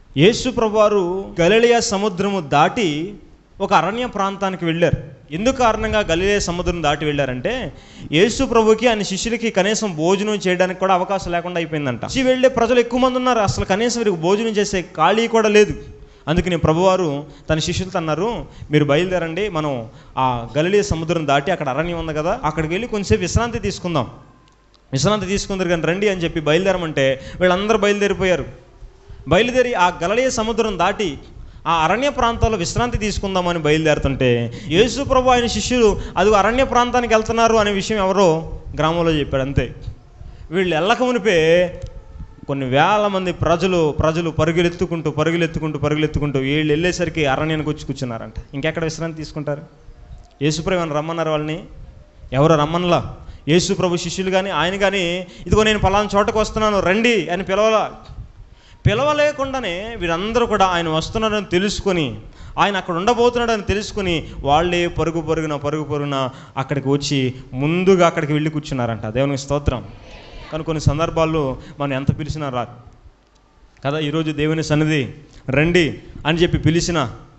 యేసు ప్రభువారు గలిలియా సముద్రము దాటి ఒక అరణ్య ప్రాంతానికి వెళ్ళారు ఎందుకు కారణంగా గలిలే సముద్రం దాటి వెళ్ళారంటే యేసు ప్రభుకి ఆయన శిష్యులకి కనీసం భోజనం చేయడానికి కూడా అవకాశం లేకుండా అయిపోయిందంట వచ్చి వెళ్ళే ప్రజలు ఎక్కువ మంది ఉన్నారు అసలు కనీసం వీరికి భోజనం చేసే ఖాళీ కూడా లేదు అందుకని ప్రభువారు తన శిష్యులతో అన్నారు మీరు బయలుదేరండి మనం ఆ గలిలే సముద్రం దాటి అక్కడ అరణ్యం ఉంది కదా అక్కడికి వెళ్ళి కొంచెంసేపు విశ్రాంతి తీసుకుందాం విశ్రాంతి తీసుకుందరు కానీ రండి అని చెప్పి బయలుదేరమంటే వీళ్ళందరూ బయలుదేరిపోయారు బయలుదేరి ఆ గలలియ సముద్రం దాటి ఆ అరణ్య ప్రాంతాల్లో విశ్రాంతి తీసుకుందామని బయలుదేరుతుంటే యేసు ప్రభు ఆయన శిష్యులు అది అరణ్య ప్రాంతానికి వెళ్తున్నారు అనే విషయం ఎవరో గ్రామంలో చెప్పాడు అంతే వీళ్ళు వెళ్ళక మునిపే కొన్ని వేల మంది ప్రజలు ప్రజలు పరుగులెత్తుకుంటూ పరుగులెత్తుకుంటూ పరుగులెత్తుకుంటూ వీళ్ళు వెళ్ళేసరికి అరణ్యానికి వచ్చి కూర్చున్నారంట ఇంకెక్కడ విశ్రాంతి తీసుకుంటారు యేసుప్రభు ఏమైనా రమ్మన్నారు వాళ్ళని ఎవరు రమ్మనలా యేసు ప్రభు శిష్యులు కానీ ఆయన కానీ ఇదిగో నేను పలానా చోటకు వస్తున్నాను రండి అని పిలవలా పిలవలేకుండానే వీరందరూ కూడా ఆయన వస్తున్నారని తెలుసుకొని ఆయన అక్కడ ఉండబోతున్నాడని తెలుసుకుని వాళ్ళే పరుగు పరుగున పరుగు పరుగున అక్కడికి వచ్చి ముందుగా అక్కడికి వెళ్ళి కూర్చున్నారంట దేవునికి స్తోత్రం కానీ కొన్ని సందర్భాల్లో మనం ఎంత పిలిచినా రాదు కదా ఈరోజు దేవుని సన్నిధి రండి అని చెప్పి పిలిచిన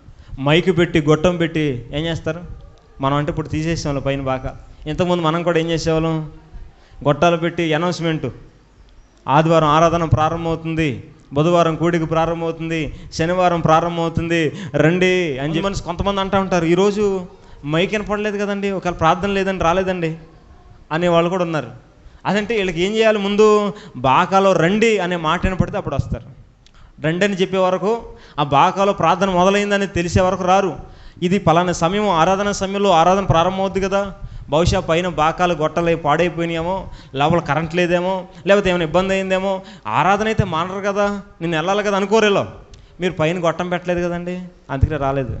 మైకు పెట్టి గొట్టం పెట్టి ఏం చేస్తారు మనం అంటే ఇప్పుడు తీసేసేవాళ్ళం పైన బాగా ఇంతకుముందు మనం కూడా ఏం చేసేవాళ్ళం గొట్టాలు పెట్టి అనౌన్స్మెంట్ ఆదివారం ఆరాధన ప్రారంభమవుతుంది బుధవారం కూడికి ప్రారంభమవుతుంది శనివారం ప్రారంభమవుతుంది రండి అని చెప్పి మనసు కొంతమంది అంటూ ఉంటారు ఈరోజు మైక్ వినపడలేదు కదండి ఒకవేళ ప్రార్థన లేదండి రాలేదండి అనే వాళ్ళు కూడా ఉన్నారు అదంటే వీళ్ళకి ఏం చేయాలి ముందు బాకాలో రండి అనే మాట వినపడితే అప్పుడు వస్తారు రండి అని చెప్పే వరకు ఆ బాకాలో ప్రార్థన మొదలైందని తెలిసే వరకు రారు ఇది పలానా సమయం ఆరాధన సమయంలో ఆరాధన ప్రారంభమవుద్ది కదా బహుశా పైన బాకాలు గొట్టలై పాడైపోయినాయేమో లోపల కరెంట్ లేదేమో లేకపోతే ఏమైనా ఇబ్బంది అయిందేమో ఆరాధన అయితే మానరు కదా నేను వెళ్ళాలి కదా అనుకోరేలో మీరు పైన గొట్టం పెట్టలేదు కదండి అందుకనే రాలేదు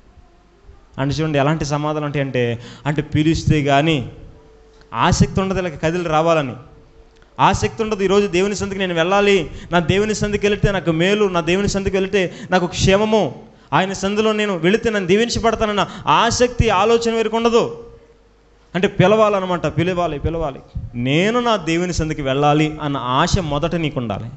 అంటే చూడండి ఎలాంటి సమాధానం అంటే అంటే అంటే పిలిస్తే కానీ ఆసక్తి ఉండదు ఇలా కదిలి రావాలని ఆసక్తి ఉండదు ఈరోజు దేవుని సంధికి నేను వెళ్ళాలి నా దేవుని సంధికి వెళితే నాకు మేలు నా దేవుని సంధికి వెళితే నాకు క్షేమము ఆయన సంధిలో నేను వెళితే నన్ను దీవించబడతానన్న ఆసక్తి ఆలోచన వీరికి ఉండదు అంటే పిలవాలన్నమాట పిలవాలి పిలవాలి నేను నా దేవుని సంధికి వెళ్ళాలి అన్న ఆశ మొదట నీకు ఉండాలి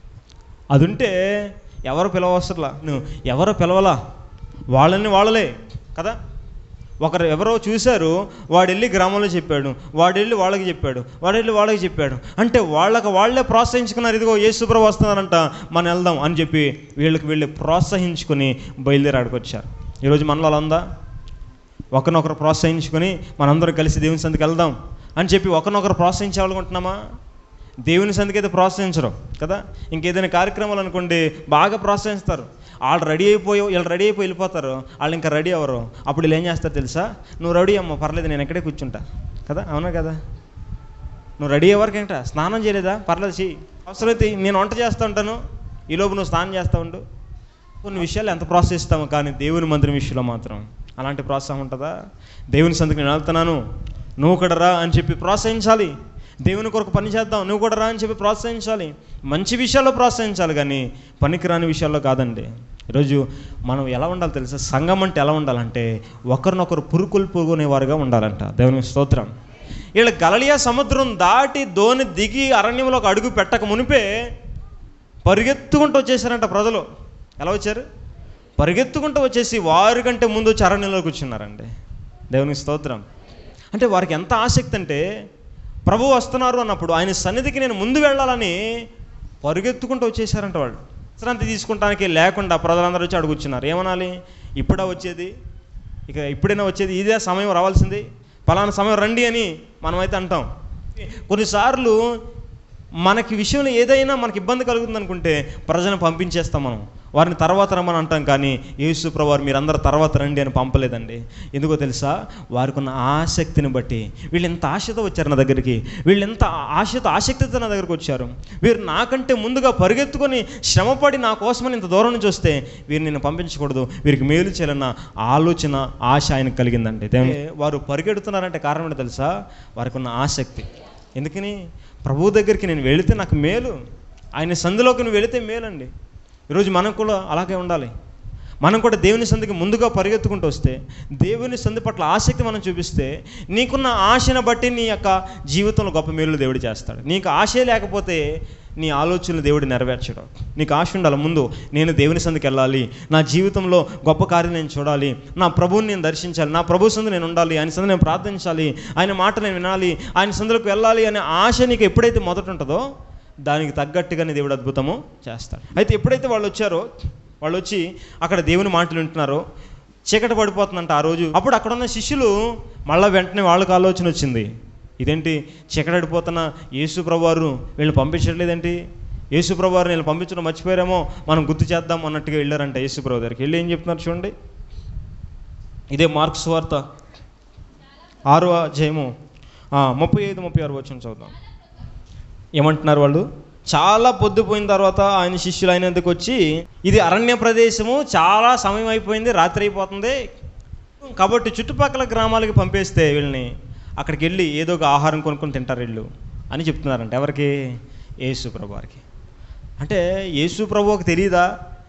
అది ఉంటే ఎవరు పిలవసరలా నువ్వు ఎవరు పిలవలా వాళ్ళని వాళ్ళలే కదా ఒకరు ఎవరో చూశారు వాడు వెళ్ళి గ్రామంలో చెప్పాడు వాడు వెళ్ళి వాళ్ళకి చెప్పాడు వాడు వెళ్ళి వాళ్ళకి చెప్పాడు అంటే వాళ్ళకి వాళ్ళే ప్రోత్సహించుకున్నారు ఇదిగో ఏ శుభ్రం వస్తున్నారంట మనం వెళ్దాం అని చెప్పి వీళ్ళకి వీళ్ళు ప్రోత్సహించుకుని బయలుదేరి ఆడికి వచ్చారు ఈరోజు మనలో అలా ఉందా ఒకరినొకరు ప్రోత్సహించుకొని మనందరం కలిసి దేవుని సందికి వెళ్దాం అని చెప్పి ఒకరినొకరు ప్రోత్సహించాలనుకుంటున్నామా దేవుని సందికి అయితే ప్రోత్సహించరు కదా ఇంకేదైనా కార్యక్రమాలు అనుకోండి బాగా ప్రోత్సహిస్తారు వాళ్ళు రెడీ అయిపోయి వీళ్ళు రెడీ అయిపోయి వెళ్ళిపోతారు వాళ్ళు ఇంకా రెడీ అవ్వరు అప్పుడు వీళ్ళు ఏం చేస్తారు తెలుసా నువ్వు రెడీ అమ్మ పర్లేదు నేను ఎక్కడే కూర్చుంటా కదా అవునా కదా నువ్వు రెడీ అయ్యే వరకు ఏంట స్నానం చేయలేదా పర్లేదు చెయ్యి అవసరమైతే నేను వంట చేస్తూ ఉంటాను ఈలోపు నువ్వు స్నానం చేస్తూ ఉండు కొన్ని విషయాలు ఎంత ప్రోత్సహిస్తాము కానీ దేవుని మందిరం విషయంలో మాత్రం అలాంటి ప్రోత్సాహం ఉంటుందా దేవుని సందుకు నేను వెళ్తున్నాను నువ్వు కూడా రా అని చెప్పి ప్రోత్సహించాలి దేవుని కొరకు పని చేద్దాం నువ్వు కూడా రా అని చెప్పి ప్రోత్సహించాలి మంచి విషయాల్లో ప్రోత్సహించాలి కానీ పనికిరాని విషయాల్లో కాదండి ఈరోజు మనం ఎలా ఉండాలి తెలుసా సంఘం అంటే ఎలా ఉండాలంటే ఒకరినొకరు పురుకులు పురుగునేవారుగా ఉండాలంట దేవుని స్తోత్రం వీళ్ళ గలలియా సముద్రం దాటి దోని దిగి అరణ్యంలోకి అడుగు పెట్టక మునిపే పరిగెత్తుకుంటూ వచ్చేసారంట ప్రజలు ఎలా వచ్చారు పరిగెత్తుకుంటూ వచ్చేసి వారి కంటే ముందు వచ్చి అరణ్యంలోకి కూర్చున్నారండి దేవునికి స్తోత్రం అంటే వారికి ఎంత ఆసక్తి అంటే ప్రభు వస్తున్నారు అన్నప్పుడు ఆయన సన్నిధికి నేను ముందు వెళ్ళాలని పరిగెత్తుకుంటూ వచ్చేసారంట వాళ్ళు విశ్రాంతి తీసుకుంటానికి లేకుండా ప్రజలందరూ వచ్చి అడుగుచున్నారు ఏమనాలి ఇప్పుడా వచ్చేది ఇక ఇప్పుడైనా వచ్చేది ఇదే సమయం రావాల్సింది పలానా సమయం రండి అని మనమైతే అంటాం కొన్నిసార్లు మనకి విషయంలో ఏదైనా మనకి ఇబ్బంది కలుగుతుంది అనుకుంటే ప్రజలను పంపించేస్తాం మనం వారిని తర్వాత రమ్మని అంటాం కానీ యేసు ప్రభువారు మీరందరూ తర్వాత రండి అని పంపలేదండి ఎందుకో తెలుసా వారికి ఉన్న ఆసక్తిని బట్టి వీళ్ళు ఎంత ఆశతో వచ్చారు నా దగ్గరికి వీళ్ళు ఎంత ఆశతో ఆసక్తితో నా దగ్గరికి వచ్చారు వీరు నాకంటే ముందుగా పరిగెత్తుకొని శ్రమపడి నా కోసమని ఇంత దూరం నుంచి వస్తే వీరిని నేను పంపించకూడదు వీరికి మేలు చేయాలన్న ఆలోచన ఆశ ఆయనకు కలిగిందండి దేవుని- వారు పరిగెడుతున్నారంటే కారణం ఏంటో తెలుసా వారికి ఉన్న ఆసక్తి ఎందుకని ప్రభు దగ్గరికి నేను వెళితే నాకు మేలు ఆయన సందులోకి నువ్వు వెళితే మేలండి ఈరోజు మనం కూడా అలాగే ఉండాలి మనం కూడా దేవుని సంధికి ముందుగా పరిగెత్తుకుంటూ వస్తే దేవుని సంధి పట్ల ఆసక్తి మనం చూపిస్తే నీకున్న ఆశను బట్టి నీ యొక్క జీవితంలో గొప్ప మేలు దేవుడు చేస్తాడు నీకు ఆశ లేకపోతే నీ ఆలోచనలు దేవుడు నెరవేర్చడం నీకు ఆశ ఉండాలి ముందు నేను దేవుని సందికి వెళ్ళాలి నా జీవితంలో గొప్ప కార్యం నేను చూడాలి నా ప్రభువుని నేను దర్శించాలి నా ప్రభు సందు నేను ఉండాలి ఆయన సందు నేను ప్రార్థించాలి ఆయన మాట నేను వినాలి ఆయన సందులకు వెళ్ళాలి అనే ఆశ నీకు ఎప్పుడైతే మొదట ఉంటుందో దానికి తగ్గట్టుగానే దేవుడు అద్భుతము చేస్తాడు అయితే ఎప్పుడైతే వాళ్ళు వచ్చారో వాళ్ళు వచ్చి అక్కడ దేవుని మాటలు వింటున్నారో చీకటి పడిపోతుందంట ఆ రోజు అప్పుడు అక్కడ ఉన్న శిష్యులు మళ్ళీ వెంటనే వాళ్ళకి ఆలోచన వచ్చింది ఇదేంటి చీకటి పడిపోతున్న యేసు ప్రభువారు వీళ్ళని పంపించట్లేదేంటి యేసు ప్రభువారు వీళ్ళని పంపించడం మర్చిపోయారేమో మనం గుర్తు చేద్దాం అన్నట్టుగా వెళ్ళారంట యేసు ప్రభు దగ్గరికి వెళ్ళి ఏం చెప్తున్నారు చూడండి ఇదే మార్క్స్ వార్త ఆరో అధ్యాయము ఆ, ముప్పై ఐదు ముప్పై ఆరు వచ్చిన చదువుదాం ఏమంటున్నారు వాళ్ళు చాలా పొద్దుపోయిన తర్వాత ఆయన శిష్యులు అయినందుకు వచ్చి ఇది అరణ్య ప్రదేశము చాలా సమయం అయిపోయింది రాత్రి అయిపోతుంది కాబట్టి చుట్టుపక్కల గ్రామాలకి పంపేస్తే వీళ్ళని అక్కడికి వెళ్ళి ఏదో ఒక ఆహారం కొనుక్కొని తింటారు వీళ్ళు అని చెప్తున్నారంట ఎవరికి యేసు ప్రభు వారికి అంటే యేసు ప్రభువుకి తెలియదా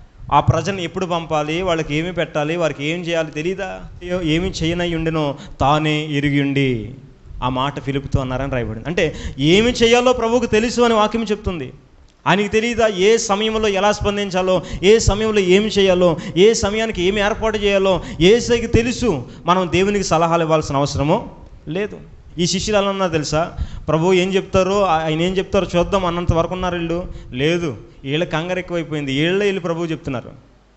ఆ ప్రజలను ఎప్పుడు పంపాలి వాళ్ళకి ఏమి పెట్టాలి వారికి ఏం చేయాలి తెలియదా ఏ- ఏమి చేయనై ఉండినో తానే ఎరిగి ఉండి ఆ మాట ఫిలిపుతో అన్నారని రాయబడింది అంటే ఏమి చేయాలో ప్రభువుకు తెలుసు అని వాక్యం చెప్తుంది ఆయనకి తెలియదా ఏ సమయంలో ఎలా స్పందించాలో ఏ సమయంలో ఏమి చేయాలో ఏ సమయానికి ఏమి ఏర్పాటు చేయాలో ఏసైకి తెలుసు మనం దేవునికి సలహాలు ఇవ్వాల్సిన అవసరమో లేదు ఈ శిష్యులు ఎలా ఉన్నారు తెలుసా ప్రభు ఏం చెప్తారో ఆ- ఆయన ఏం చెప్తారో చూద్దాం అన్నంత వరకు ఉన్నారు వీళ్ళు లేదు వీళ్ళ కంగారు ఎక్కువైపోయింది వీళ్ళే వీళ్ళు ప్రభువు చెప్తున్నారు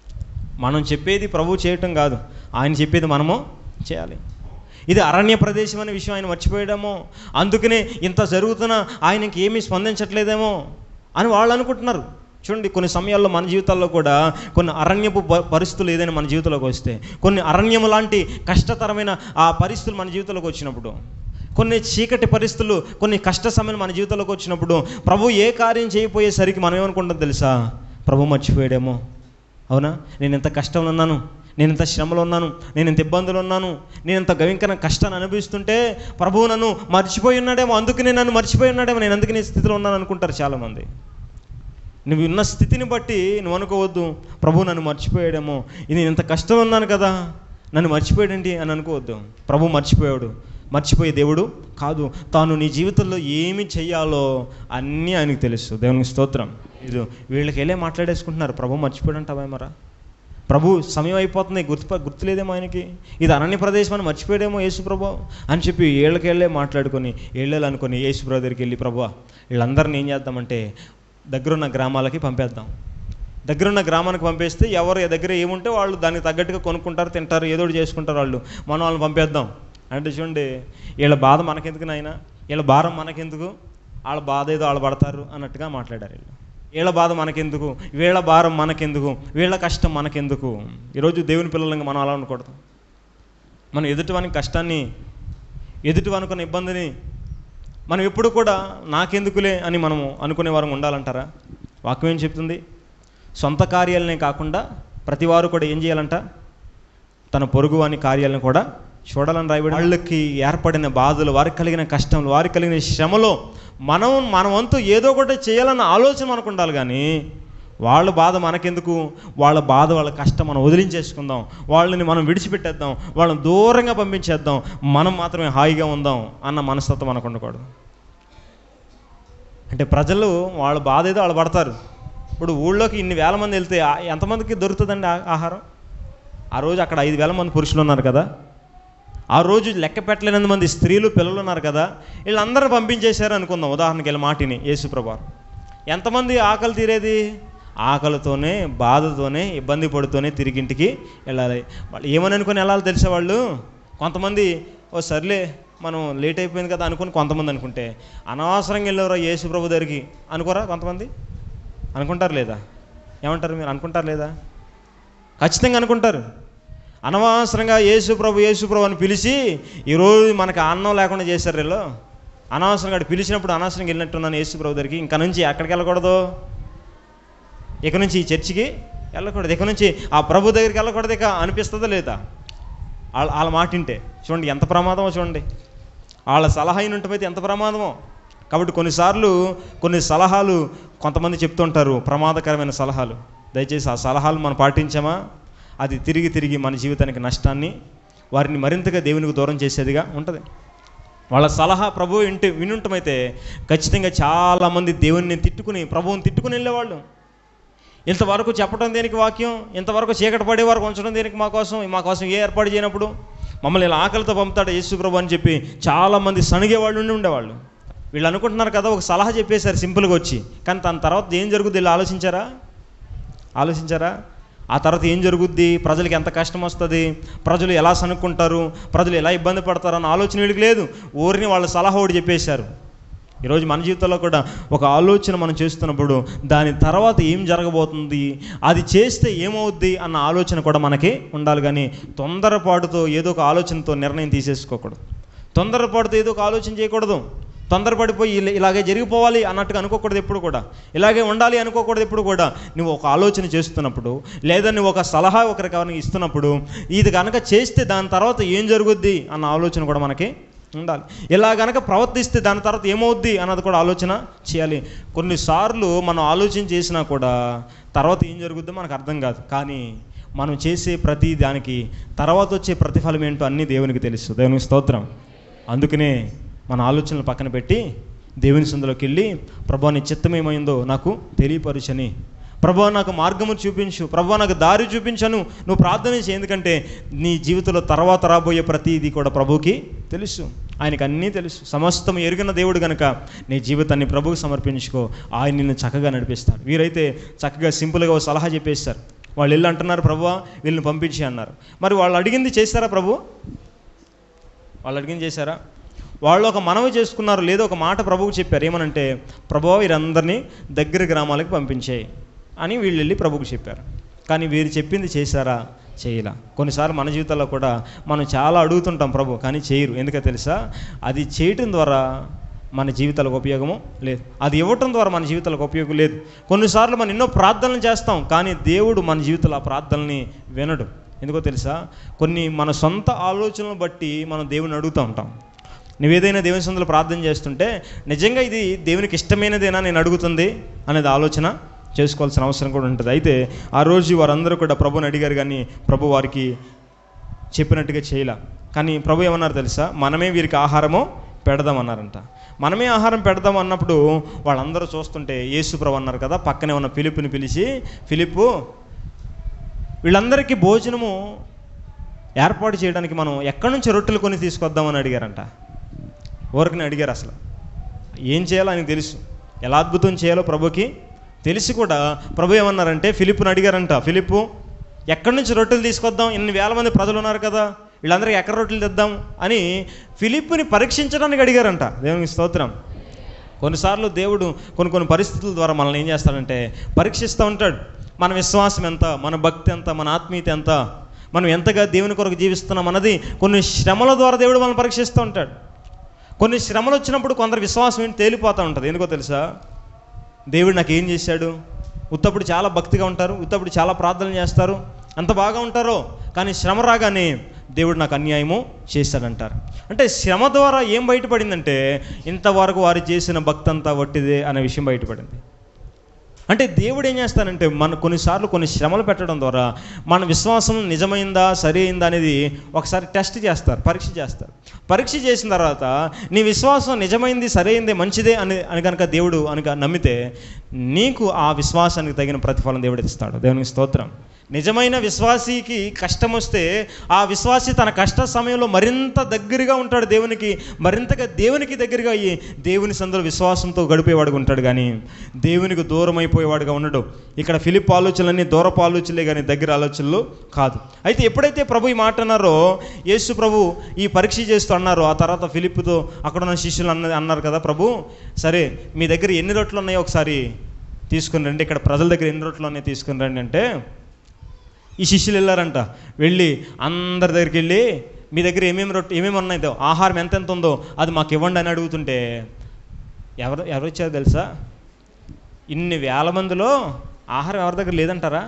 మనం చెప్పేది ప్రభు చేయటం కాదు ఆయన చెప్పేది మనము చేయాలి ఇది అరణ్య ప్రదేశం అనే విషయం ఆయన మర్చిపోయడమో అందుకనే ఇంత జరుగుతున్నా ఆయనకి ఏమీ స్పందించట్లేదేమో అని వాళ్ళు అనుకుంటున్నారు చూడండి కొన్ని సమయాల్లో మన జీవితాల్లో కూడా కొన్ని అరణ్యపు ప- పరిస్థితులు ఏదైనా మన జీవితంలోకి వస్తే కొన్ని అరణ్యము లాంటి కష్టతరమైన ఆ పరిస్థితులు మన జీవితంలోకి వచ్చినప్పుడు కొన్ని చీకటి పరిస్థితులు కొన్ని కష్ట సమయాలు మన జీవితంలోకి వచ్చినప్పుడు ప్రభు ఏ కార్యం చేయపోయేసరికి మనం ఏమనుకుంటాం తెలుసా ప్రభు మర్చిపోయాడేమో అవునా నేను ఎంత కష్టంలో ఉన్నాను నేను ఇంత శ్రమలో ఉన్నాను నేను ఇంత ఇబ్బందులు ఉన్నాను నేను ఇంత గవింకర కష్టాన్ని అనుభవిస్తుంటే ప్రభువు నన్ను మర్చిపోయి ఉన్నాడేమో అందుకనే నన్ను మర్చిపోయి ఉన్నాడేమో నేను అందుకనే ఈ స్థితిలో ఉన్నాను అనుకుంటారు చాలామంది నువ్వు ఉన్న స్థితిని బట్టి నువ్వు అనుకోవద్దు ప్రభు నన్ను మర్చిపోయాడేమో ఇది నేను ఇంత కష్టంలో ఉన్నాను కదా నన్ను మర్చిపోయాడండి అని అనుకోవద్దు ప్రభు మర్చిపోయాడు మర్చిపోయే దేవుడు కాదు తాను నీ జీవితంలో ఏమి చెయ్యాలో అన్నీ ఆయనకు తెలుసు దేవునికి స్తోత్రం ఇది వీళ్ళకి వెళ్ళే మాట్లాడేసుకుంటున్నారు ప్రభు మర్చిపోయాడంటావా మరా ప్రభు సమయం అయిపోతుంది గుర్తు గుర్తులేదేమో ఆయనకి ఇది అరణ్య ప్రదేశం అని మర్చిపోయాడేమో యేసు ప్రభు అని చెప్పి ఏళ్ళకెళ్ళే మాట్లాడుకొని ఏళ్ళని అనుకొని యేసు ప్రభు దగ్గరికి వెళ్ళి ప్రభు వీళ్ళందరిని ఏం చేద్దామంటే దగ్గరున్న గ్రామాలకి పంపేద్దాం దగ్గరున్న గ్రామానికి పంపేస్తే ఎవరు ఏ దగ్గర ఏముంటే వాళ్ళు దానికి తగ్గట్టుగా కొనుక్కుంటారు తింటారు ఏదో ఒకటి చేసుకుంటారు వాళ్ళు మనం వాళ్ళని పంపేద్దాం అంటే చూడండి వీళ్ళ బాధ మనకెందుకు నాయన వీళ్ళ భారం మనకెందుకు వాళ్ళ బాధ ఏదో వాళ్ళు పడతారు అన్నట్టుగా మాట్లాడారు వీళ్ళు వీళ్ళ బాధ మనకెందుకు వీళ్ళ భారం మనకెందుకు వీళ్ళ కష్టం మనకెందుకు ఈరోజు దేవుని పిల్లలంగా మనం అలా ఉండకూడదు మనం ఎదుటివానికి కష్టాన్ని ఎదుటివనుకున్న ఇబ్బందిని మనం ఎప్పుడు కూడా నాకెందుకులే అని మనము అనుకునే వారం ఉండాలంటారా వాక్యం ఏం చెప్తుంది సొంత కార్యాలనే కాకుండా ప్రతివారు కూడా ఏం చేయాలంట తన పొరుగు వాని కార్యాలను కూడా చూడాలని రాయబడి వాళ్ళకి ఏర్పడిన బాధలు వారికి కలిగిన కష్టంలో వారికి కలిగిన శ్రమలో మనం మన వంతు ఏదో ఒకటి చేయాలన్న ఆలోచన మనకు ఉండాలి కానీ వాళ్ళ బాధ మనకెందుకు వాళ్ళ బాధ వాళ్ళ కష్టం మనం వదిలించేసుకుందాం వాళ్ళని మనం విడిచిపెట్టేద్దాం వాళ్ళని దూరంగా పంపించేద్దాం మనం మాత్రమే హాయిగా ఉందాం అన్న మనస్తత్వం మనకు ఉండకూడదు అంటే ప్రజలు వాళ్ళ బాధ ఏదో వాళ్ళు పడతారు ఇప్పుడు ఊళ్ళోకి ఇన్ని వేల మంది వెళ్తే ఆ- ఎంతమందికి దొరుకుతుందండి ఆ- ఆహారం ఆ రోజు అక్కడ ఐదు వేల మంది పురుషులు ఉన్నారు కదా ఆ రోజు లెక్క పెట్టలేనంత మంది స్త్రీలు పిల్లలు ఉన్నారు కదా వీళ్ళందరూ పంపించేశారు అనుకుందాం ఉదాహరణకి వెళ్ళి మాటిని యేసుప్రభు ఎంతమంది ఆకలి తీరేది ఆకలితోనే బాధతోనే ఇబ్బంది పడుతూనే తిరిగింటికి వెళ్ళాలి వాళ్ళు ఏమని అనుకుని వెళ్ళాలి తెలిసే వాళ్ళు కొంతమంది ఓ సర్లే మనం లేట్ అయిపోయింది కదా అనుకుని కొంతమంది అనుకుంటే అనవసరంగా వెళ్ళారా యేసు ప్రభు దగ్గరికి అనుకోరా కొంతమంది అనుకుంటారు లేదా ఏమంటారు మీరు అనుకుంటారు లేదా ఖచ్చితంగా అనుకుంటారు అనవసరంగా యేసు ప్రభు యేసు ప్రభు అని పిలిచి ఈరోజు మనకి అన్నం లేకుండా చేశారు వీళ్ళు అనవసరంగా అటు పిలిచినప్పుడు అనవసరంగా వెళ్ళినట్టున్నాను యేసు ప్రభు దగ్గరికి ఇంకా నుంచి ఎక్కడికి వెళ్ళకూడదు ఇక నుంచి ఈ చర్చికి వెళ్ళకూడదు ఇక నుంచి ఆ ప్రభు దగ్గరికి వెళ్ళకూడదు ఇక అనిపిస్తుందా లేదా వాళ్ళ వాళ్ళ మాట వింటే చూడండి ఎంత ప్రమాదమో చూడండి వాళ్ళ సలహా అయినట్టయితే ఎంత ప్రమాదమో కాబట్టి కొన్నిసార్లు కొన్ని సలహాలు కొంతమంది చెప్తుంటారు ప్రమాదకరమైన సలహాలు దయచేసి ఆ సలహాలు మనం పాటించామా అది తిరిగి తిరిగి మన జీవితానికి నష్టాన్ని వారిని మరింతగా దేవునికి దూరం చేసేదిగా ఉంటుంది వాళ్ళ సలహా ప్రభు ఇంటి వినుంటమైతే ఖచ్చితంగా చాలామంది దేవుణ్ణి తిట్టుకుని ప్రభువుని తిట్టుకుని వెళ్ళేవాళ్ళు ఇంతవరకు చెప్పడం దేనికి వాక్యం ఇంతవరకు చీకటి పడే వరకు ఉంచడం దేనికి మా కోసం మా కోసం ఏ ఏర్పాటు చేయనప్పుడు మమ్మల్ని ఇలా ఆకలితో పంపుతాడు యేసు ప్రభు అని చెప్పి చాలామంది సణిగేవాళ్ళు ఉండి ఉండేవాళ్ళు వీళ్ళు అనుకుంటున్నారు కదా ఒక సలహా చెప్పేశారు సింపుల్గా వచ్చి కానీ దాని తర్వాత ఏం జరుగుద్ది వీళ్ళు ఆలోచించారా ఆలోచించారా ఆ తర్వాత ఏం జరుగుద్ది ప్రజలకి ఎంత కష్టం వస్తుంది ప్రజలు ఎలా సనుక్కుంటారు ప్రజలు ఎలా ఇబ్బంది పడతారు అన్న ఆలోచన వీళ్ళకి లేదు ఊరిని వాళ్ళ సలహా ఒకటి చెప్పేశారు ఈరోజు మన జీవితంలో కూడా ఒక ఆలోచన మనం చేస్తున్నప్పుడు దాని తర్వాత ఏం జరగబోతుంది అది చేస్తే ఏమవుద్ది అన్న ఆలోచన కూడా మనకి ఉండాలి కానీ తొందరపాటుతో ఏదో ఒక ఆలోచనతో నిర్ణయం తీసేసుకోకూడదు తొందరపాటుతో ఏదో ఒక ఆలోచన చేయకూడదు తొందరపడిపోయి ఇలా- ఇలాగే జరిగిపోవాలి అన్నట్టుగా అనుకోకూడదు ఎప్పుడు కూడా ఇలాగే ఉండాలి అనుకోకూడదు ఎప్పుడు కూడా నువ్వు ఒక ఆలోచన చేస్తున్నప్పుడు లేదా నువ్వు ఒక సలహా ఒకరికి ఎవరికి ఇస్తున్నప్పుడు ఇది కనుక చేస్తే దాని తర్వాత ఏం జరుగుద్ది అన్న ఆలోచన కూడా మనకి ఉండాలి ఇలా గనక ప్రవర్తిస్తే దాని తర్వాత ఏమవుద్ది అన్నది కూడా ఆలోచన చేయాలి కొన్నిసార్లు మనం ఆలోచన చేసినా కూడా తర్వాత ఏం జరుగుద్దో మనకు అర్థం కాదు కానీ మనం చేసే ప్రతి దానికి తర్వాత వచ్చే ప్రతిఫలం ఏంటో అన్నీ దేవునికి తెలుసు దేవునికి స్తోత్రం అందుకనే మన ఆలోచనలు పక్కన పెట్టి దేవుని సందులోకి వెళ్ళి ప్రభా నీ చిత్తం ఏమైందో నాకు తెలియపరుచని ప్రభా నాకు మార్గము చూపించు ప్రభా నాకు దారి చూపించను నువ్వు ప్రార్థన చేయి ఎందుకంటే నీ జీవితంలో తర్వాత రాబోయే ప్రతిదీ కూడా ప్రభువుకి తెలుసు ఆయనకు అన్నీ తెలుసు సమస్తం ఎరిగిన దేవుడు గనుక నీ జీవితాన్ని ప్రభువుకి సమర్పించుకో ఆయన నిన్ను చక్కగా నడిపిస్తాడు వీరైతే చక్కగా సింపుల్గా ఓ సలహా చెప్పేస్తారు వాళ్ళు వెళ్ళి అంటున్నారు ప్రభువా వీళ్ళని పంపించి అన్నారు మరి వాళ్ళు అడిగింది చేస్తారా ప్రభు వాళ్ళు అడిగింది చేశారా వాళ్ళు ఒక మనవి చేసుకున్నారు లేదో ఒక మాట ప్రభువుకు చెప్పారు ఏమనంటే ప్రభువా వీరందరినీ దగ్గర గ్రామాలకు పంపించేయి అని వీళ్ళు వెళ్ళి ప్రభువుకు చెప్పారు కానీ వీరు చెప్పింది చేశారా చేయలా కొన్నిసార్లు మన జీవితాల్లో కూడా మనం చాలా అడుగుతుంటాం ప్రభు కానీ చేయరు ఎందుకో తెలుసా అది చేయటం ద్వారా మన జీవితాలకు ఉపయోగము లేదు అది ఇవ్వటం ద్వారా మన జీవితాలకు ఉపయోగం లేదు కొన్నిసార్లు మనం ఎన్నో ప్రార్థనలు చేస్తాం కానీ దేవుడు మన జీవితంలో ఆ ప్రార్థనల్ని వినడు ఎందుకో తెలుసా కొన్ని మన సొంత ఆలోచనలు బట్టి మనం దేవుని అడుగుతూ ఉంటాం నువ్వేదైనా దేవుని సందులో ప్రార్థన చేస్తుంటే నిజంగా ఇది దేవునికి ఇష్టమైనదేనా నేను అడుగుతుంది అనేది ఆలోచన చేసుకోవాల్సిన అవసరం కూడా ఉంటుంది అయితే ఆ రోజు వారందరూ కూడా ప్రభుని అడిగారు కానీ ప్రభు వారికి చెప్పినట్టుగా చేయలే కానీ ప్రభు ఏమన్నారు తెలుసా మనమే వీరికి ఆహారము పెడదామన్నారంట మనమే ఆహారం పెడదాం అన్నప్పుడు వాళ్ళందరూ చూస్తుంటే యేసు ప్రభు అన్నారు కదా పక్కనే ఉన్న ఫిలిప్ని పిలిచి ఫిలిప్పు వీళ్ళందరికీ భోజనము ఏర్పాటు చేయడానికి మనం ఎక్కడి నుంచి రొట్టెలు కొని తీసుకొద్దామని అడిగారంట ఊరికని అడిగారు అసలు ఏం చేయాలో ఆయనకు తెలుసు ఎలా అద్భుతం చేయాలో ప్రభుకి తెలిసి కూడా ప్రభు ఏమన్నారంటే ఫిలిప్ను అడిగారంట ఫిలిప్పు ఎక్కడి నుంచి రొట్టెలు తీసుకొద్దాం ఇన్ని వేల మంది ప్రజలు ఉన్నారు కదా వీళ్ళందరికీ ఎక్కడ రొట్టెలు తెద్దాం అని ఫిలిప్పుని పరీక్షించడానికి అడిగారంట దేవునికి స్తోత్రం కొన్నిసార్లు దేవుడు కొన్ని కొన్ని పరిస్థితుల ద్వారా మనల్ని ఏం చేస్తాడంటే పరీక్షిస్తూ ఉంటాడు మన విశ్వాసం ఎంత మన భక్తి ఎంత మన ఆత్మీయత ఎంత మనం ఎంతగా దేవుని కొరకు జీవిస్తున్నాం అన్నది కొన్ని శ్రమల ద్వారా దేవుడు మనల్ని పరీక్షిస్తూ ఉంటాడు కొన్ని శ్రమలు వచ్చినప్పుడు కొందరు విశ్వాసం ఏంటి తేలిపోతూ ఉంటుంది ఎందుకో తెలుసా దేవుడు నాకు ఏం చేశాడు ఉత్తప్పుడు చాలా భక్తిగా ఉంటారు ఉత్తప్పుడు చాలా ప్రార్థనలు చేస్తారు అంత బాగా ఉంటారో కానీ శ్రమ రాగానే దేవుడు నాకు అన్యాయము చేశాడంటారు అంటే శ్రమ ద్వారా ఏం బయటపడిందంటే ఇంతవరకు వారు చేసిన భక్తి అంతా వట్టిదే అనే విషయం బయటపడింది అంటే దేవుడు ఏం చేస్తానంటే మన కొన్నిసార్లు కొన్ని శ్రమలు పెట్టడం ద్వారా మన విశ్వాసం నిజమైందా సరైందా అనేది ఒకసారి టెస్ట్ చేస్తారు పరీక్ష చేస్తారు పరీక్ష చేసిన తర్వాత నీ విశ్వాసం నిజమైంది సరైంది మంచిదే అని అని కనుక దేవుడు అని నమ్మితే నీకు ఆ విశ్వాసానికి తగిన ప్రతిఫలం దేవుడు ఇస్తాడు దేవునికి స్తోత్రం నిజమైన విశ్వాసికి కష్టం వస్తే ఆ విశ్వాసి తన కష్ట సమయంలో మరింత దగ్గరగా ఉంటాడు దేవునికి మరింతగా దేవునికి దగ్గరగా అయ్యి దేవుని సందులో విశ్వాసంతో గడిపేవాడుగా ఉంటాడు కానీ దేవునికి దూరం అయిపోయేవాడుగా ఉండడు ఇక్కడ ఫిలిప్ ఆలోచనలన్నీ దూరపు ఆలోచనలే కానీ దగ్గర ఆలోచనలు కాదు అయితే ఎప్పుడైతే ప్రభు ఈ మాట అన్నారో యేసు ప్రభు ఈ పరీక్ష చేస్తూ అన్నారో ఆ తర్వాత ఫిలిప్తో అక్కడ ఉన్న శిష్యులు అన్న అన్నారు కదా ప్రభు సరే మీ దగ్గర ఎన్ని రొట్లు ఉన్నాయో ఒకసారి తీసుకుని రండి ఇక్కడ ప్రజల దగ్గర ఎన్ని రొట్లు ఉన్నాయో తీసుకుని రండి అంటే ఈ శిష్యులు వెళ్ళారంట వెళ్ళి అందరి దగ్గరికి వెళ్ళి మీ దగ్గర ఏమేమి రొట్టె ఏమేమి ఉన్నాయో ఆహారం ఎంత ఎంత ఉందో అది మాకు ఇవ్వండి అని అడుగుతుంటే ఎవరు ఎవరు వచ్చారో తెలుసా ఇన్ని వేల మందిలో ఆహారం ఎవరి దగ్గర లేదంటారా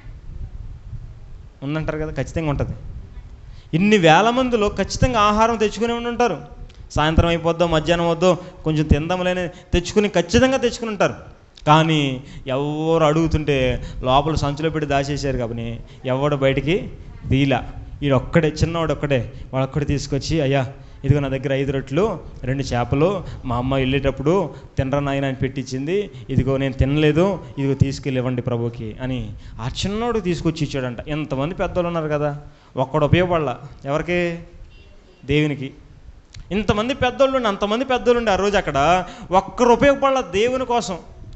ఉందంటారు కదా ఖచ్చితంగా ఉంటుంది ఇన్ని వేల మందిలో ఖచ్చితంగా ఆహారం తెచ్చుకుని ఉండి ఉంటారు సాయంత్రం అయిపోద్దో మధ్యాహ్నం వద్దో కొంచెం తిందాంలేని తెచ్చుకుని ఖచ్చితంగా తెచ్చుకుని ఉంటారు కానీ ఎవరు అడుగుతుంటే లోపల సంచులో పెట్టి దాచేశారు కాబట్టి ఎవడు బయటికి దీలా ఈడు ఒక్కడే చిన్నవాడు ఒక్కడే వాడు ఒక్కడే తీసుకొచ్చి అయ్యా ఇదిగో నా దగ్గర ఐదు రొట్లు రెండు చేపలు మా అమ్మ వెళ్ళేటప్పుడు తినరా నాయన అని పెట్టించింది ఇదిగో నేను తినలేదు ఇదిగో తీసుకెళ్ళి ఇవ్వండి ప్రభుకి అని ఆ చిన్నోడు తీసుకొచ్చి ఇచ్చాడంట ఎంతమంది పెద్దలు ఉన్నారు కదా ఒక్కడు ఉపయోగపడాల ఎవరికి దేవునికి ఇంతమంది పెద్దోళ్ళు అంతమంది పెద్దోళ్ళు ఆ రోజు అక్కడ ఒక్కరు ఉపయోగపడాల దేవుని కోసం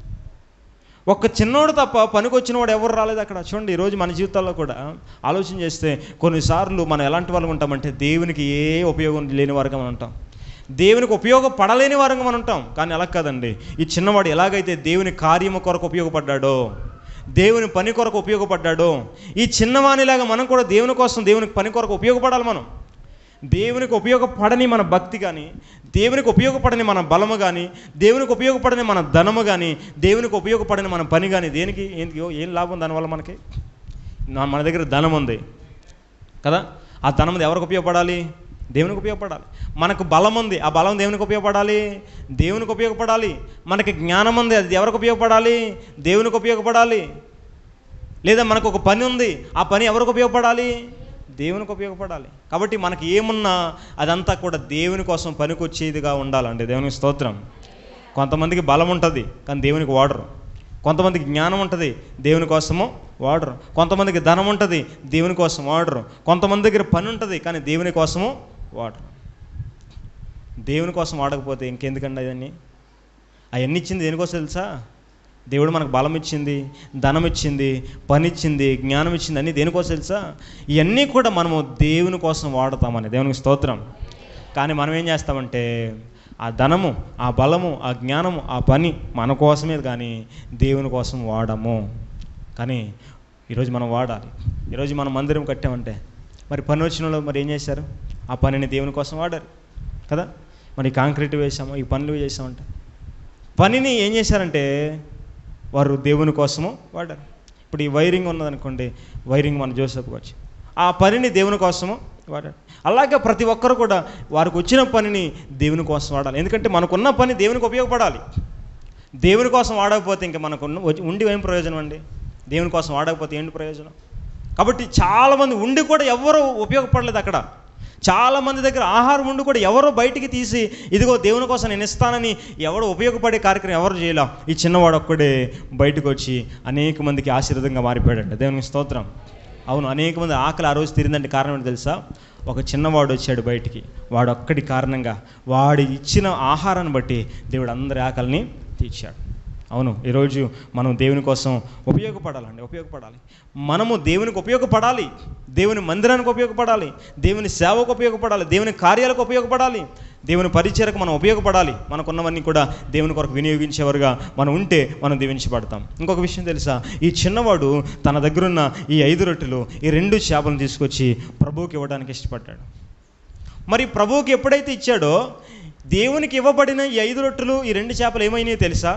ఒక్క చిన్నోడు తప్ప పనికొచ్చిన వాడు ఎవరు రాలేదు అక్కడ చూడండి ఈరోజు మన జీవితాల్లో కూడా ఆలోచన చేస్తే కొన్నిసార్లు మనం ఎలాంటి వాళ్ళం ఉంటామంటే దేవునికి ఏ ఉపయోగం లేని వారుగా మనం ఉంటాం దేవునికి ఉపయోగపడలేని వారంగా మనం ఉంటాం కానీ అలా కాదండి ఈ చిన్నవాడు ఎలాగైతే దేవుని కార్యము కొరకు ఉపయోగపడ్డాడో దేవుని పని కొరకు ఉపయోగపడ్డాడో ఈ చిన్నవాణిలాగా మనం కూడా దేవుని కోసం దేవునికి పని కొరకు ఉపయోగపడాలి మనం దేవునికి ఉపయోగపడని మన భక్తి కానీ దేవునికి ఉపయోగపడని మన బలము కానీ దేవునికి ఉపయోగపడని మన ధనము కానీ దేవునికి ఉపయోగపడని మన పని కానీ దేనికి ఏంటి ఏం లాభం దానివల్ల మనకి నా- మన దగ్గర ధనం ఉంది కదా ఆ ధనం ఎవరికి ఉపయోగపడాలి దేవునికి ఉపయోగపడాలి మనకు బలం ఉంది ఆ బలం దేవునికి ఉపయోగపడాలి దేవునికి ఉపయోగపడాలి మనకి జ్ఞానం ఉంది అది ఎవరికి ఉపయోగపడాలి దేవునికి ఉపయోగపడాలి లేదా మనకు ఒక పని ఉంది ఆ పని ఎవరికి ఉపయోగపడాలి దేవునికి ఉపయోగపడాలి కాబట్టి మనకి ఏమున్నా అదంతా కూడా దేవుని కోసం పనికొచ్చేదిగా ఉండాలండి దేవునికి స్తోత్రం కొంతమందికి బలం ఉంటుంది కానీ దేవునికి వాడరు కొంతమందికి జ్ఞానం ఉంటుంది దేవుని కోసము వాడరు కొంతమందికి ధనం ఉంటుంది దేవుని కోసం వాడరు కొంతమంది దగ్గర పని ఉంటుంది కానీ దేవుని కోసము వాడరు దేవుని కోసం వాడకపోతే ఇంకెందుకండి అవన్నీ అవన్నీ ఇచ్చింది దేనికోసం తెలుసా దేవుడు మనకు బలం ఇచ్చింది ధనం ఇచ్చింది పని ఇచ్చింది జ్ఞానం ఇచ్చింది అన్నీ దేనికోసం తెలుసా ఇవన్నీ కూడా మనము దేవుని కోసం వాడతామని దేవునికి స్తోత్రం కానీ మనం ఏం చేస్తామంటే ఆ ధనము ఆ బలము ఆ జ్ఞానము ఆ పని మన కోసమే కానీ దేవుని కోసం వాడము కానీ ఈరోజు మనం వాడాలి ఈరోజు మనం మందిరం కట్టామంటే మరి పని వచ్చిన వాళ్ళు మరి ఏం చేశారు ఆ పనిని దేవుని కోసం వాడారు కదా మరి కాంక్రీట్ వేసాము ఈ పనులు చేసామంటే పనిని ఏం చేశారంటే వారు దేవుని కోసము వాడారు ఇప్పుడు ఈ వైరింగ్ ఉన్నదనుకోండి వైరింగ్ మన జోసెఫ్కి వచ్చి ఆ పనిని దేవుని కోసము వాడాడు అలాగే ప్రతి ఒక్కరు కూడా వారికి వచ్చిన పనిని దేవుని కోసం వాడాలి ఎందుకంటే మనకున్న పని దేవునికి ఉపయోగపడాలి దేవుని కోసం వాడకపోతే ఇంకా మనకున్న వచ్చి- ఉండి ఏం ప్రయోజనం అండి దేవుని కోసం వాడకపోతే ఏంటి ప్రయోజనం కాబట్టి చాలామంది ఉండి కూడా ఎవరు ఉపయోగపడలేదు అక్కడ చాలామంది దగ్గర ఆహారం ఉండి కూడా ఎవరో బయటికి తీసి ఇదిగో దేవుని కోసం నేను ఇస్తానని ఎవరు ఉపయోగపడే కార్యక్రమం ఎవరు చేయలేం ఈ చిన్నవాడు ఒక్కడే బయటకు వచ్చి అనేక మందికి ఆశీర్వాదంగా మారిపోయాడంట దేవునికి స్తోత్రం అవును అనేక మంది ఆకలి ఆ రోజు తీరిందంటే కారణం ఏంటో తెలుసా ఒక చిన్నవాడు వచ్చాడు బయటికి వాడు ఒక్కడి కారణంగా వాడు ఇచ్చిన ఆహారాన్ని బట్టి దేవుడు అందరి ఆకలిని తీర్చాడు అవును ఈరోజు మనం దేవుని కోసం ఉపయోగపడాలండి ఉపయోగపడాలి మనము దేవునికి ఉపయోగపడాలి దేవుని మందిరానికి ఉపయోగపడాలి దేవుని సేవకు ఉపయోగపడాలి దేవుని కార్యాలకు ఉపయోగపడాలి దేవుని పరిచయకు మనం ఉపయోగపడాలి మనకున్నవన్నీ కూడా దేవుని కొరకు వినియోగించేవారుగా మనం ఉంటే మనం దీవించబడతాం ఇంకొక విషయం తెలుసా ఈ చిన్నవాడు తన దగ్గరున్న ఈ ఐదు రొట్టెలు ఈ రెండు చేపలను తీసుకొచ్చి ప్రభువుకి ఇవ్వడానికి ఇష్టపడ్డాడు మరి ప్రభువుకి ఎప్పుడైతే ఇచ్చాడో దేవునికి ఇవ్వబడిన ఈ ఐదు రొట్టెలు ఈ రెండు చేపలు ఏమైనాయో తెలుసా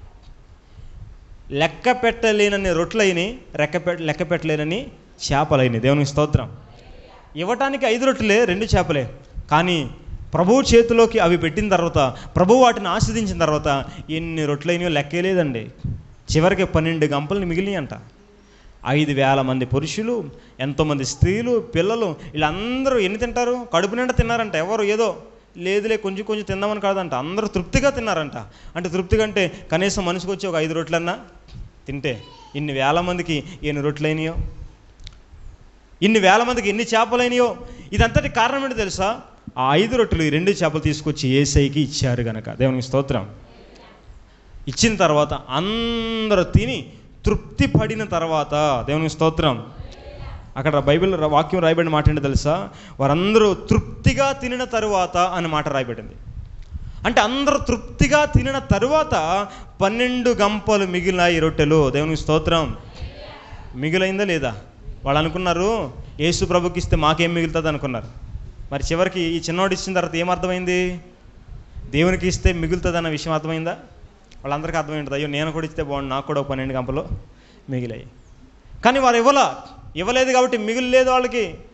లెక్క పెట్టలేనని రొట్టెలైనవి రెక్క పె లెక్క పెట్టలేనని చేపలైనవి దేవునికి స్తోత్రం ఇవ్వటానికి ఐదు రొట్టెలే రెండు చేపలే కానీ ప్రభువు చేతిలోకి అవి పెట్టిన తర్వాత ప్రభు వాటిని ఆస్వాదించిన తర్వాత ఎన్ని రొట్టెలైనయో లెక్కే లేదండి చివరికి పన్నెండు గంపలు మిగిలినాయి అంట ఐదు వేల మంది పురుషులు ఎంతోమంది స్త్రీలు పిల్లలు వీళ్ళందరూ ఎన్ని తింటారు కడుపు నిండా తిన్నారంట ఎవరు ఏదో లేదులే కొంచెం కొంచెం తిందామని కాదంట అందరూ తృప్తిగా తిన్నారంట అంటే తృప్తిగా అంటే కనీసం మనిషికి వచ్చి ఒక ఐదు రొట్టెలన్నా తింటే ఇన్ని వేల మందికి ఎన్ని రొట్టెలైనయో ఇన్ని వేల మందికి ఎన్ని చేపలైనయో ఇదంతటి కారణం ఏంటో తెలుసా ఆ ఐదు రొట్టెలు ఈ రెండు చేపలు తీసుకొచ్చి ఏసైకి ఇచ్చారు గనక దేవునికి స్తోత్రం ఇచ్చిన తర్వాత అందరూ తిని తృప్తి పడిన తర్వాత దేవునికి స్తోత్రం అక్కడ బైబిల్ రా- వాక్యం రాయబడిన మాట ఏంటో తెలుసా వారందరూ తృప్తిగా తినిన తరువాత అనే మాట రాయబడింది అంటే అందరూ తృప్తిగా తినిన తరువాత పన్నెండు గంపలు మిగిలినాయి రొట్టెలు దేవునికి స్తోత్రం మిగిలైందా లేదా వాళ్ళు అనుకున్నారు యేసు ప్రభుకి ఇస్తే మాకేం మిగులుతుంది అనుకున్నారు మరి చివరికి ఈ చిన్నోడు ఇచ్చిన తర్వాత ఏం అర్థమైంది దేవునికి ఇస్తే మిగులుతుంది అన్న విషయం అర్థమైందా వాళ్ళందరికీ అర్థమైంటుంది అయ్యో నేను కూడా ఇస్తే బాగుండు నాకు కూడా ఒక పన్నెండు గంపలు మిగిలాయి కానీ వారు ఇవ్వలా ఇవ్వలేదు కాబట్టి మిగిలిలేదు వాళ్ళకి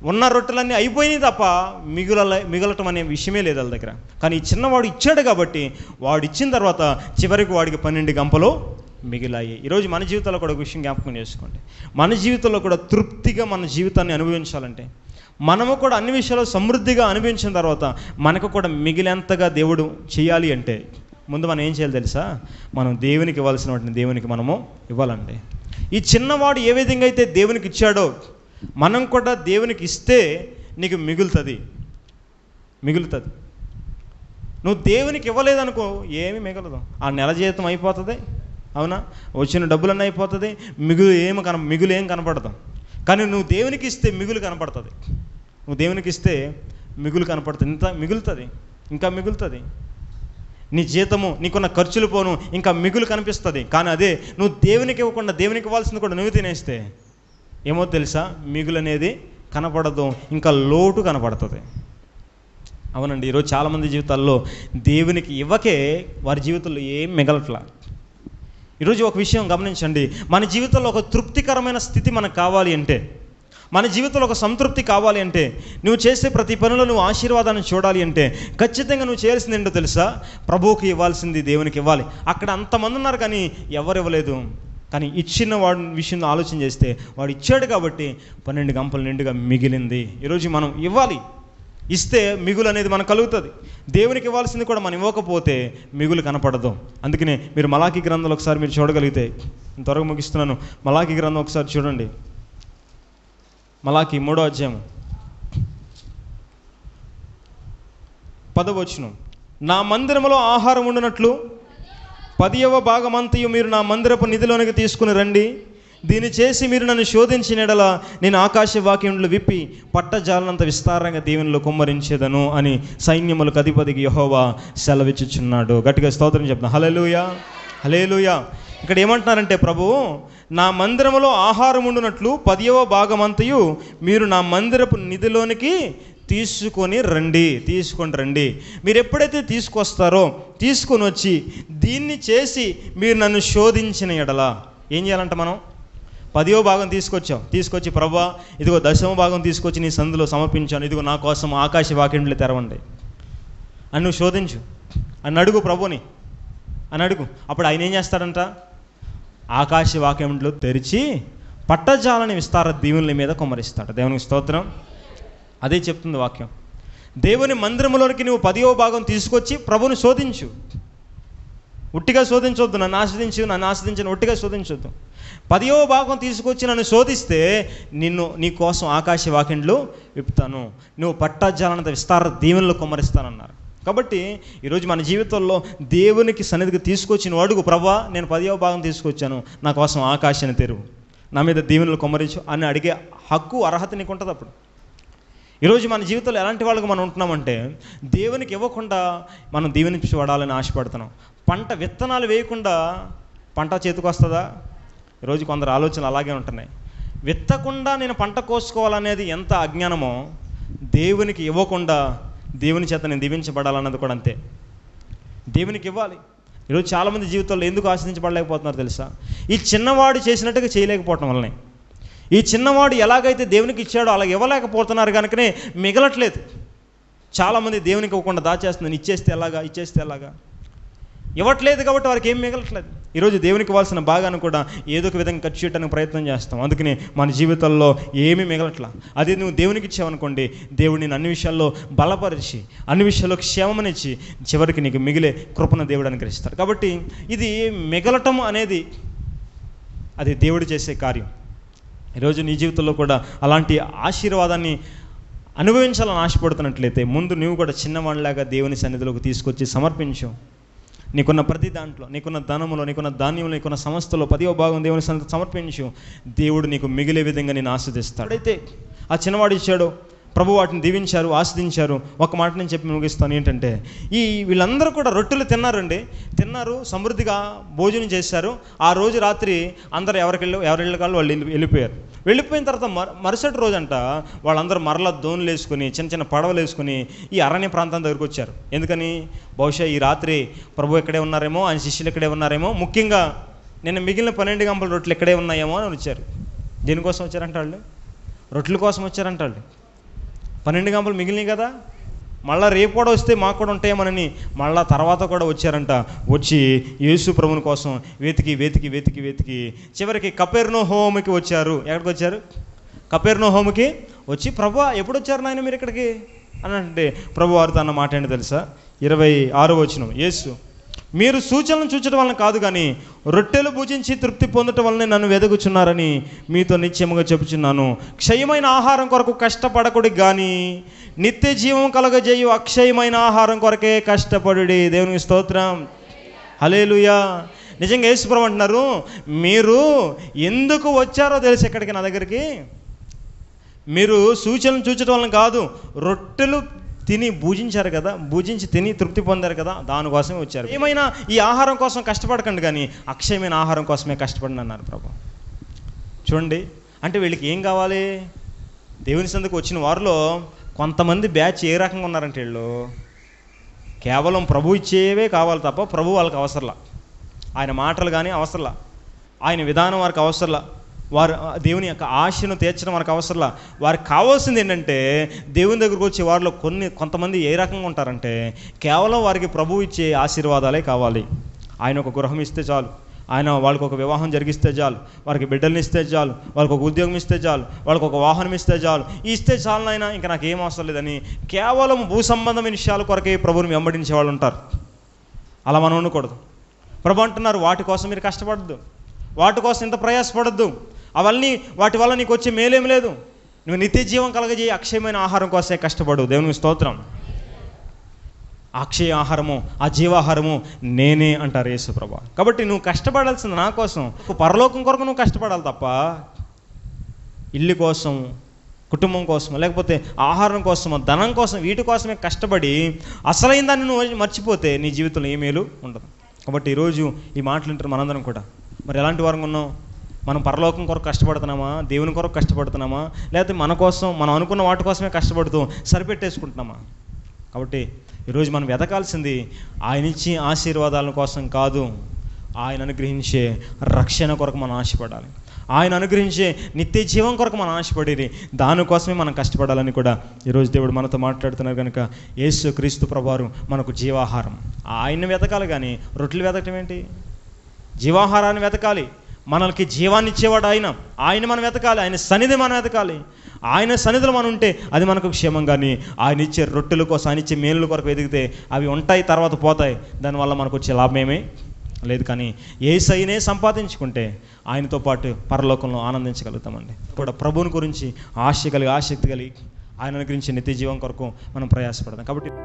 ఉన్న రొట్టెలన్నీ అయిపోయినాయి తప్ప మిగుల మిగలటం అనే విషయమే లేదు వాళ్ళ దగ్గర కానీ ఈ చిన్నవాడు ఇచ్చాడు కాబట్టి వాడు ఇచ్చిన తర్వాత చివరికి వాడికి పన్నెండు గంపలు మిగిలాయి ఈరోజు మన జీవితంలో కూడా ఒక విషయం జ్ఞాపకం చేసుకోండి మన జీవితంలో కూడా తృప్తిగా మన జీవితాన్ని అనుభవించాలంటే మనము కూడా అన్ని విషయాల్లో సమృద్ధిగా అనుభవించిన తర్వాత మనకు కూడా మిగిలేంతగా దేవుడు చేయాలి అంటే ముందు మనం ఏం చేయాలి తెలుసా మనం దేవునికి ఇవ్వాల్సిన వాటిని దేవునికి మనము ఇవ్వాలండి ఈ చిన్నవాడు ఏ విధంగా అయితే దేవునికి ఇచ్చాడో మనం కూడా దేవునికి ఇస్తే నీకు మిగులుతుంది మిగులుతుంది నువ్వు దేవునికి ఇవ్వలేదనుకో ఏమి మిగలదు ఆ నెల జీతం అయిపోతుంది అవునా వచ్చిన డబ్బులన్నీ అయిపోతుంది మిగులు ఏమి కన మిగులు ఏం కనపడదు కానీ నువ్వు దేవునికి ఇస్తే మిగులు కనపడుతుంది నువ్వు దేవునికి ఇస్తే మిగులు కనపడుతుంది ఇంత మిగులుతుంది ఇంకా మిగులుతుంది నీ జీతము నీకున్న ఖర్చులు పోను ఇంకా మిగులు కనిపిస్తుంది కానీ అదే నువ్వు దేవునికి ఇవ్వకుండా దేవునికి ఇవ్వాల్సింది కూడా నువ్వు తినేస్తే ఏమో తెలుసా మిగులు అనేది కనపడదు ఇంకా లోటు కనపడుతుంది అవునండి ఈరోజు చాలామంది జీవితాల్లో దేవునికి ఇవ్వకే వారి జీవితంలో ఏం మిగలట్లా ఈరోజు ఒక విషయం గమనించండి మన జీవితంలో ఒక తృప్తికరమైన స్థితి మనకు కావాలి అంటే మన జీవితంలో ఒక సంతృప్తి కావాలి అంటే నువ్వు చేసే ప్రతి పనిలో నువ్వు ఆశీర్వాదాన్ని చూడాలి అంటే ఖచ్చితంగా నువ్వు చేయాల్సింది ఏంటో తెలుసా ప్రభువుకి ఇవ్వాల్సింది దేవునికి ఇవ్వాలి అక్కడ అంతమంది ఉన్నారు కానీ ఎవరు ఇవ్వలేదు కానీ ఇచ్చిన వాడి విషయంలో ఆలోచన చేస్తే వాడు ఇచ్చాడు కాబట్టి పన్నెండు గంపలు నిండుగా మిగిలింది ఈరోజు మనం ఇవ్వాలి ఇస్తే మిగులు అనేది మనకు కలుగుతుంది దేవునికి ఇవ్వాల్సింది కూడా మనం ఇవ్వకపోతే మిగులు కనపడదు అందుకనే మీరు మలాకి గ్రంథంలో ఒకసారి మీరు చూడగలిగితే నేను త్వరగా ముగిస్తున్నాను మలాకి గ్రంథం ఒకసారి చూడండి మలాకి మూడో అధ్యాయం పదవచ్చును నా మందిరములో ఆహారం ఉండినట్లు పదియవ భాగమంతయు మీరు నా మందిరపు నిధిలోనికి తీసుకుని రండి దీన్ని చేసి మీరు నన్ను శోధించిన ఎడల నేను ఆకాశ వాక్యములు విప్పి పట్టజాలనంత విస్తారంగా దీవెనలో కుమ్మరించేదను అని సైన్యములకు అధిపతికి యహోవా సెలవిచ్చుచున్నాడు గట్టిగా స్తోత్రం చెప్తాను హలేలుయా హలేలుయా ఇక్కడ ఏమంటున్నారంటే ప్రభు నా మందిరములో ఆహారం ఉండునట్లు పదియవ భాగమంతయు మీరు నా మందిరపు నిధిలోనికి తీసుకొని రండి తీసుకొని రండి మీరు ఎప్పుడైతే తీసుకొస్తారో తీసుకొని వచ్చి దీన్ని చేసి మీరు నన్ను శోధించిన ఎడల ఏం చేయాలంట మనం పదియో భాగం తీసుకొచ్చాం తీసుకొచ్చి ప్రభా ఇదిగో దశమ భాగం తీసుకొచ్చి నీ సందులో సమర్పించాను ఇదిగో నా కోసం ఆకాశ వాక్యంలో తెరవండి అని నువ్వు శోధించు అని అడుగు ప్రభుని అని అడుగు అప్పుడు ఆయన ఏం చేస్తాడంట ఆకాశ వాక్యంలో తెరిచి పట్టజాలని విస్తార దీవుల మీద కుమ్మరిస్తాడు దేవునికి స్తోత్రం అదే చెప్తుంది వాక్యం దేవుని మందిరములోనికి నువ్వు పదియో భాగం తీసుకొచ్చి ప్రభుని శోధించు ఉట్టిగా శోధించవద్దు నన్ను ఆస్వాదించు నన్ను ఆస్వాదించను ఉట్టిగా శోధించొద్దు పదియో భాగం తీసుకొచ్చి నన్ను శోధిస్తే నిన్ను నీ కోసం ఆకాశ వాక్యంలో విప్పుతాను నువ్వు పట్టాజాలనంత విస్తార దీవెనలు కుమ్మరిస్తానన్నారు కాబట్టి ఈరోజు మన జీవితంలో దేవునికి సన్నిధికి తీసుకొచ్చిన అడుగు ప్రభా నేను పదియో భాగం తీసుకొచ్చాను నా కోసం ఆకాశాన్ని తెరువు నా మీద దీవెనలు కుమ్మరించు అని అడిగే హక్కు అర్హత నీకు ఉంటుంది అప్పుడు ఈరోజు మన జీవితంలో ఎలాంటి వాళ్ళకి మనం ఉంటున్నామంటే దేవునికి ఇవ్వకుండా మనం దీవెనించి వాడాలని ఆశపడుతున్నాం పంట విత్తనాలు వేయకుండా పంట చేతికి వస్తుందా ఈరోజు కొందరు ఆలోచనలు అలాగే ఉంటున్నాయి విత్తకుండా నేను పంట కోసుకోవాలనేది ఎంత అజ్ఞానమో దేవునికి ఇవ్వకుండా దేవుని చేత నేను దీవించబడాలన్నది కూడా అంతే దేవునికి ఇవ్వాలి ఈరోజు చాలామంది జీవితంలో ఎందుకు ఆశ్రదించబడలేకపోతున్నారు తెలుసా ఈ చిన్నవాడు చేసినట్టుగా చేయలేకపోవటం వల్లనే ఈ చిన్నవాడు ఎలాగైతే దేవునికి ఇచ్చాడో అలా ఇవ్వలేకపోతున్నారు కనుకనే మిగలట్లేదు చాలామంది దేవునికి ఇవ్వకుండా దాచేస్తుంది ఇచ్చేస్తే ఎలాగా ఇచ్చేస్తే ఎలాగా ఇవ్వట్లేదు కాబట్టి వారికి ఏం మిగలట్లేదు ఈరోజు దేవునికి ఇవ్వాల్సిన భాగాన్ని కూడా ఏదో ఒక విధంగా ఖర్చు చేయడానికి ప్రయత్నం చేస్తాం అందుకని మన జీవితంలో ఏమీ మిగలట్లా అది నువ్వు దేవునికి ఇచ్చావనుకోండి దేవుడు నేను అన్ని విషయాల్లో బలపరిచి అన్ని విషయాల్లో క్షేమమనిచ్చి చివరికి నీకు మిగిలే కృపణ దేవుడు అనుగ్రహిస్తాడు కాబట్టి ఇది మిగలటం అనేది అది దేవుడు చేసే కార్యం ఈరోజు నీ జీవితంలో కూడా అలాంటి ఆశీర్వాదాన్ని అనుభవించాలని ఆశపడుతున్నట్లయితే ముందు నువ్వు కూడా చిన్నవాడిలాగా దేవుని సన్నిధిలోకి తీసుకొచ్చి సమర్పించు నీకున్న ప్రతి దాంట్లో నీకున్న ధనములో నీకున్న ధాన్యంలో నీకున్న సంస్థలో పదివ భాగం దేవుని సన్నిధి సమర్పించు దేవుడు నీకు మిగిలే విధంగా నేను ఆస్వాదిస్తాడు అయితే ఆ చిన్నవాడు ఇచ్చాడు ప్రభు వాటిని దీవించారు ఆస్వాదించారు ఒక మాట నేను చెప్పి ముగిస్తాను ఏంటంటే ఈ వీళ్ళందరూ కూడా రొట్టెలు తిన్నారండి తిన్నారు సమృద్ధిగా భోజనం చేశారు ఆ రోజు రాత్రి అందరు ఎవరికి వెళ్ళి ఎవరి కాళ్ళు వాళ్ళు వెళ్ళి- వెళ్ళిపోయారు వెళ్ళిపోయిన తర్వాత మర మరుసటి రోజంట వాళ్ళందరూ మరలా దోణులు వేసుకుని చిన్న చిన్న పడవలు వేసుకుని ఈ అరణ్య ప్రాంతం దగ్గరికి వచ్చారు ఎందుకని బహుశా ఈ రాత్రి ప్రభు ఇక్కడే ఉన్నారేమో ఆయన శిష్యులు ఇక్కడే ఉన్నారేమో ముఖ్యంగా నిన్న మిగిలిన పన్నెండు గంపల రొట్టెలు ఇక్కడే ఉన్నాయేమో అని వచ్చారు దేనికోసం వచ్చారంట వాళ్ళు రొట్టెల కోసం వచ్చారంట వాళ్ళు పన్నెండు గంపలు మిగిలినాయి కదా మళ్ళా రేపు కూడా వస్తే మాకు కూడా ఉంటాయేమోనని మళ్ళా తర్వాత కూడా వచ్చారంట వచ్చి యేసు ప్రభుని కోసం వెతికి వెతికి వెతికి వెతికి చివరికి కపెర్నో హోమ్కి వచ్చారు ఎక్కడికి వచ్చారు కపెర్నో హోమ్కి వచ్చి ప్రభు ఎప్పుడు వచ్చారు నాయన మీరు ఇక్కడికి అని అంటే ప్రభు వారితో అన్న మాట ఏంటి తెలుసా ఇరవై ఆరో వచ్చిన యేసు మీరు సూచనలను చూచడం వలన కాదు కానీ రొట్టెలు భుజించి తృప్తి పొందటం వలన నన్ను వెదగుచున్నారని మీతో నిశ్చయముగా చెబుచున్నాను క్షయమైన ఆహారం కొరకు కష్టపడకుడి కానీ నిత్య జీవం కలగజేయు అక్షయమైన ఆహారం కొరకే కష్టపడుడి దేవునికి స్తోత్రం హలేలుయా నిజంగా యేసుప్రభు అంటున్నారు మీరు ఎందుకు వచ్చారో తెలుసు ఎక్కడికి నా దగ్గరికి మీరు సూచనలు చూచడం వలన కాదు రొట్టెలు తిని భూజించారు కదా భూజించి తిని తృప్తి పొందారు కదా దానికోసమే వచ్చారు ఏమైనా ఈ ఆహారం కోసం కష్టపడకండి కానీ అక్షయమైన ఆహారం కోసమే కష్టపడండి అన్నారు ప్రభు చూడండి అంటే వీళ్ళకి ఏం కావాలి దేవుని సందుకు వచ్చిన వారిలో కొంతమంది బ్యాచ్ ఏ రకంగా ఉన్నారంటే వీళ్ళు కేవలం ప్రభు ఇచ్చేవే కావాలి తప్ప ప్రభు వాళ్ళకి అవసరంలా ఆయన మాటలు కానీ అవసరంలా ఆయన విధానం వారికి అవసరంలా వారు ఆ, దేవుని యొక్క ఆశను తీర్చడం వారికి అవసరంలా వారికి కావాల్సింది ఏంటంటే దేవుని దగ్గరకు వచ్చే వారిలో కొన్ని కొంతమంది ఏ రకంగా ఉంటారంటే కేవలం వారికి ప్రభు ఇచ్చే ఆశీర్వాదాలే కావాలి ఆయన ఒక గృహం ఇస్తే చాలు ఆయన వాళ్ళకి ఒక వివాహం జరిగిస్తే చాలు వారికి బిడ్డల్ని ఇస్తే చాలు వాళ్ళకి ఒక ఉద్యోగం ఇస్తే చాలు వాళ్ళకి ఒక వాహనం ఇస్తే చాలు ఇస్తే చాలు నాయన ఇంకా నాకు ఏం అవసరం లేదని కేవలం భూ సంబంధమైన విషయాల కొరకే ప్రభుని వెంబడించే వాళ్ళు ఉంటారు అలా మనం ఉండకూడదు ప్రభు అంటున్నారు వాటి కోసం మీరు కష్టపడద్దు వాటి కోసం ఇంత ప్రయాసపడద్దు అవన్నీ వాటి వల్ల నీకు వచ్చే మేలేం లేదు నువ్వు నిత్య జీవం కలగజేయి అక్షయమైన ఆహారం కోసమే కష్టపడు దేవుని స్తోత్రం ఆ అక్షయ ఆహారము ఆ జీవాహారము నేనే అంటారు యేసు ప్రభా కాబట్టి నువ్వు కష్టపడాల్సింది నా కోసం పరలోకం కొరకు నువ్వు కష్టపడాలి తప్ప ఇల్లు కోసం కుటుంబం కోసం లేకపోతే ఆహారం కోసమో ధనం కోసం వీటి కోసమే కష్టపడి అసలైన దాన్ని నువ్వు మర్చిపోతే నీ జీవితంలో ఏ మేలు ఉండదు కాబట్టి ఈరోజు ఈ మాటలు వింటారు మనందరం కూడా మరి ఎలాంటి వారం ఉన్నాం మనం పరలోకం కొరకు కష్టపడుతున్నామా దేవుని కొరకు కష్టపడుతున్నామా లేకపోతే మన కోసం మనం అనుకున్న వాటి కోసమే కష్టపడుతూ సరిపెట్టేసుకుంటున్నామా కాబట్టి ఈరోజు మనం వెతకాల్సింది ఆయన ఇచ్చే ఆశీర్వాదాల కోసం కాదు ఆయన అనుగ్రహించే రక్షణ కొరకు మనం ఆశపడాలి ఆయన అనుగ్రహించే నిత్య జీవం కొరకు మనం ఆశపడేది దానికోసమే మనం కష్టపడాలని కూడా ఈరోజు దేవుడు మనతో మాట్లాడుతున్నారు కనుక యేసు క్రీస్తు ప్రభువారు మనకు జీవాహారం ఆయన్ని వెతకాలి కానీ రొట్టెలు వెతకటం ఏంటి జీవాహారాన్ని వెతకాలి మనకి జీవాన్ని ఇచ్చేవాడు ఆయన ఆయన మనం వెతకాలి ఆయన సన్నిధి మనం వెతకాలి ఆయన సన్నిధిలో మనం ఉంటే అది మనకు క్షేమం కానీ ఆయన ఇచ్చే రొట్టెల కోసం ఆయన ఇచ్చే మేలుల కొరకు వెతికితే అవి ఉంటాయి తర్వాత పోతాయి దానివల్ల మనకు వచ్చే లాభమేమీ లేదు కానీ ఏ సైనే సంపాదించుకుంటే ఆయనతో పాటు పరలోకంలో ఆనందించగలుగుతామండి కూడా ప్రభువుని గురించి ఆశ కలిగి ఆసక్తి కలిగి ఆయన గురించి నిత్య జీవం కొరకు మనం ప్రయాసపడదాం కాబట్టి